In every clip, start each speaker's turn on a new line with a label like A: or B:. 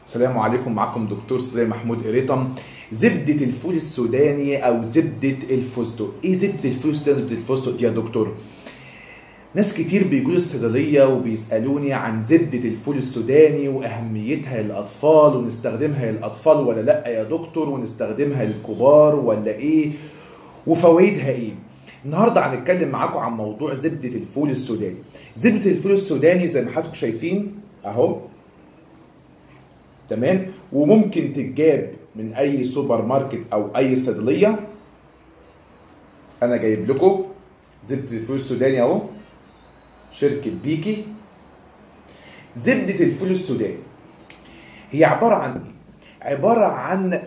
A: السلام عليكم معكم دكتور سليم محمود قريطم زبدة الفول السوداني أو زبدة الفستق إيه زبدة الفول السوداني زبدة الفستق دي يا دكتور ناس كتير بيجوا الصيدلية وبيسألوني عن زبدة الفول السوداني وأهميتها للأطفال ونستخدمها للأطفال ولا لأ يا دكتور ونستخدمها للكبار ولا إيه وفوائدها إيه النهارده هنتكلم معاكم عن موضوع زبدة الفول السوداني زبدة الفول السوداني زي ما حضراتكم شايفين أهو تمام وممكن تتجاب من اي سوبر ماركت او اي صيدليه انا جايب لكم زبده الفول السوداني اهو شركه بيكي زبده الفول السوداني هي عباره عن ايه عباره عن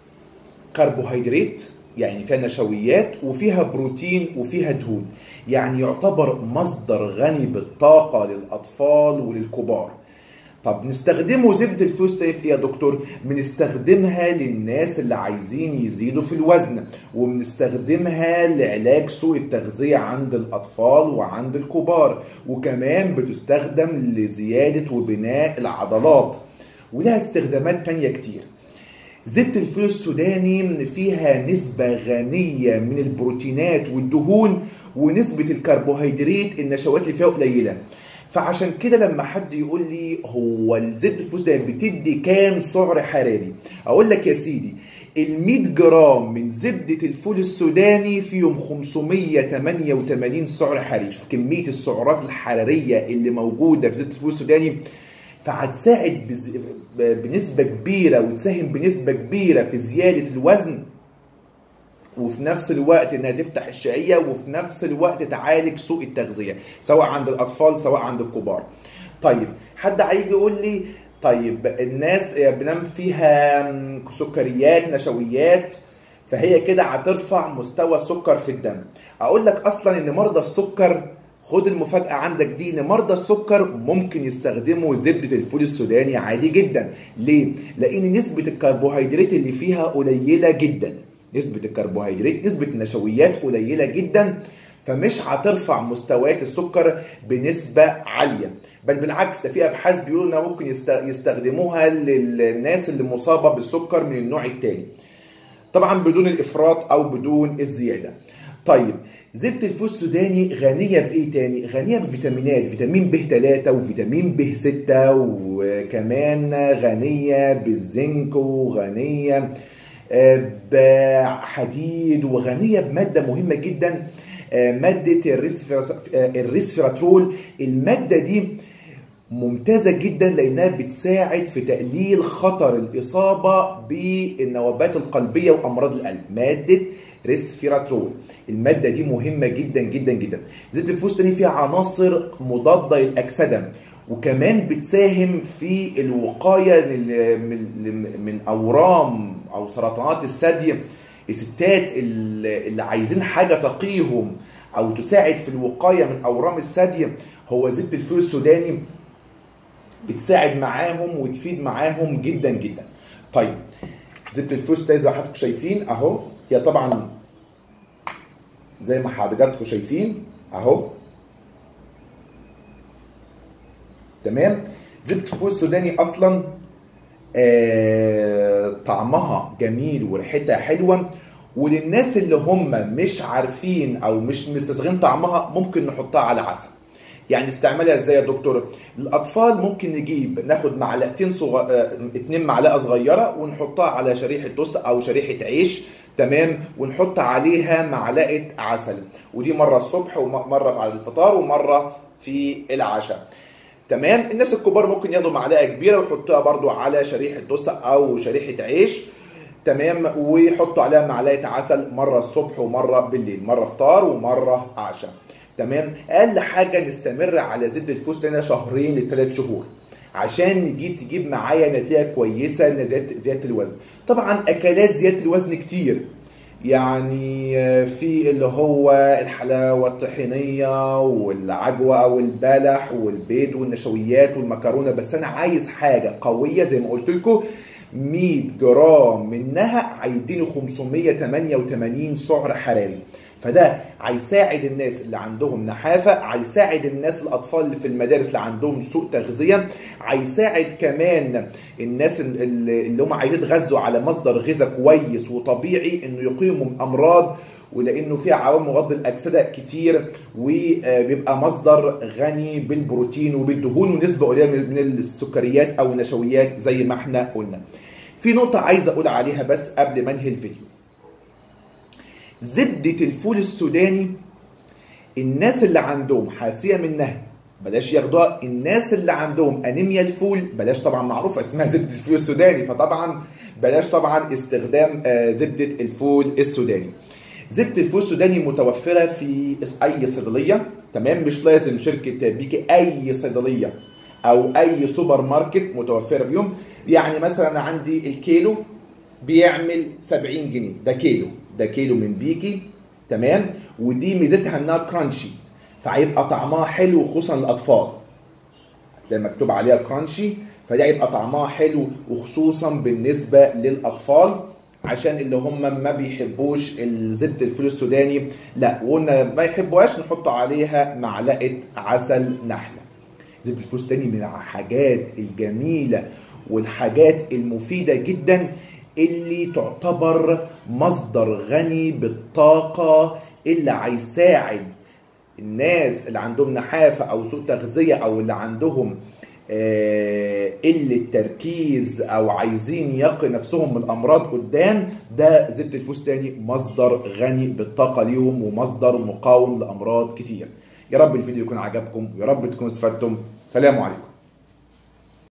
A: كربوهيدرات يعني فيها نشويات وفيها بروتين وفيها دهون يعني يعتبر مصدر غني بالطاقه للاطفال وللكبار طب نستخدمه زبدة الفول في ايه يا دكتور؟ بنستخدمها للناس اللي عايزين يزيدوا في الوزن وبنستخدمها لعلاج سوء التغذية عند الأطفال وعند الكبار وكمان بتستخدم لزيادة وبناء العضلات ولها استخدامات تانية كتير زبدة الفول السوداني فيها نسبة غنية من البروتينات والدهون ونسبة الكربوهيدرات النشويات اللي فيها قليلة فعشان كده لما حد يقول لي هو الزبده الفول ده بتدي كام سعر حراري اقول لك يا سيدي ال 100 جرام من زبده الفول السوداني فيهم 588 سعر حراري شوف كميه السعرات الحراريه اللي موجوده في زبده الفول السوداني فهتساعد بز... بنسبه كبيره وتساهم بنسبه كبيره في زياده الوزن وفي نفس الوقت انها تفتح الشهيه وفي نفس الوقت تعالج سوء التغذيه سواء عند الاطفال سواء عند الكبار. طيب حد هيجي يقول لي طيب الناس بنام فيها سكريات نشويات فهي كده هترفع مستوى السكر في الدم. اقول لك اصلا ان مرضى السكر خد المفاجأة عندك دي ان مرضى السكر ممكن يستخدموا زبدة الفول السوداني عادي جدا. ليه؟ لان نسبة الكربوهيدرات اللي فيها قليلة جدا. نسبة الكربوهيدرات نسبة النشويات قليلة جدا فمش هترفع مستويات السكر بنسبة عالية بل بالعكس ده في ابحاث بيقولوا انها ممكن يستخدموها للناس اللي مصابة بالسكر من النوع التاني طبعا بدون الافراط او بدون الزيادة طيب زبدة الفول السوداني غنية بإيه تاني؟ غنية بفيتامينات، فيتامين ب 3 وفيتامين ب 6 وكمان غنية بالزنك وغنية بحديد وغنيه بماده مهمه جدا ماده الريسفيراترول الماده دي ممتازه جدا لانها بتساعد في تقليل خطر الاصابه بالنوبات القلبيه وامراض القلب ماده ريسفيراترول الماده دي مهمه جدا جدا جدا زبده الفول السوداني فيها عناصر مضاده للاكسده وكمان بتساهم في الوقايه من اورام او سرطانات الثدي الستات اللي عايزين حاجه تقيهم او تساعد في الوقايه من اورام الثدي هو زبده الفول السوداني بتساعد معاهم وتفيد معاهم جدا جدا طيب زبده الفول السوداني زي ما حضراتكم شايفين اهو هي طبعا زي ما حضراتكم شايفين اهو تمام زبده الفول السوداني اصلا آه طعمها جميل وريحتها حلوه وللناس اللي هم مش عارفين او مش مستصغرين طعمها ممكن نحطها على عسل يعني استعملها ازاي يا دكتور الاطفال ممكن نجيب ناخد معلقتين صغ... آه اتنين معلقه صغيره ونحطها على شريحه توست او شريحه عيش تمام ونحط عليها معلقه عسل ودي مره الصبح ومره بعد الفطار ومره في العشاء تمام الناس الكبار ممكن ياخدوا معلقه كبيره ويحطوها برضو على شريحه توست او شريحه عيش تمام ويحطوا عليها معلقه عسل مره الصبح ومره بالليل مره فطار ومره عشاء تمام اقل حاجه نستمر على زبده الفول السوداني شهرين لثلاث شهور عشان نجيب تجيب معايا نتيجه كويسه لزياده زياده الوزن طبعا اكلات زياده الوزن كتير يعني في اللي هو الحلاوة الطحينية والعجوة أو البلح والبيض والنشويات والمكرونة بس أنا عايز حاجة قوية زي ما قلت لكم 100 جرام منها هيديني 588 سعر حراري فده هيساعد الناس اللي عندهم نحافه هيساعد الناس الاطفال اللي في المدارس اللي عندهم سوء تغذيه هيساعد كمان الناس اللي اللي هم عايزين يتغذوا على مصدر غذاء كويس وطبيعي انه يقيموا امراض ولانه فيها عوامل مضاد الاكسده كتير وبيبقى مصدر غني بالبروتين وبالدهون ونسبه قليله من السكريات او النشويات زي ما احنا قلنا. في نقطه عايز اقول عليها بس قبل ما انهي الفيديو. زبده الفول السوداني الناس اللي عندهم حاسيه منها بلاش ياخدوها الناس اللي عندهم انيميا الفول بلاش طبعا معروفه اسمها زبده الفول السوداني فطبعا بلاش طبعا استخدام زبده الفول السوداني. زبده الفول السوداني متوفره في اي صيدليه تمام مش لازم شركه بيكي اي صيدليه او اي سوبر ماركت متوفره فيهم يعني مثلا عندي الكيلو بيعمل 70 جنيه ده كيلو ده كيلو من بيكي تمام ودي ميزتها انها كرانشي فهيبقى طعمها حلو خصوصا للاطفال هتلاقي مكتوب عليها كرانشي فدي هيبقى طعمها حلو وخصوصا بالنسبه للاطفال عشان اللي هم ما بيحبوش الزبد الفول السوداني لا وقلنا ما يحبوهاش نحط عليها معلقه عسل نحله زبد الفول السوداني من الحاجات الجميله والحاجات المفيده جدا اللي تعتبر مصدر غني بالطاقه اللي هيساعد الناس اللي عندهم نحافه او سوء تغذيه او اللي عندهم قله تركيز او عايزين يقي نفسهم من الامراض قدام ده زبده الفستاني مصدر غني بالطاقه ليهم ومصدر مقاوم لامراض كتير يا رب الفيديو يكون عجبكم ويا رب تكونوا استفدتم سلام عليكم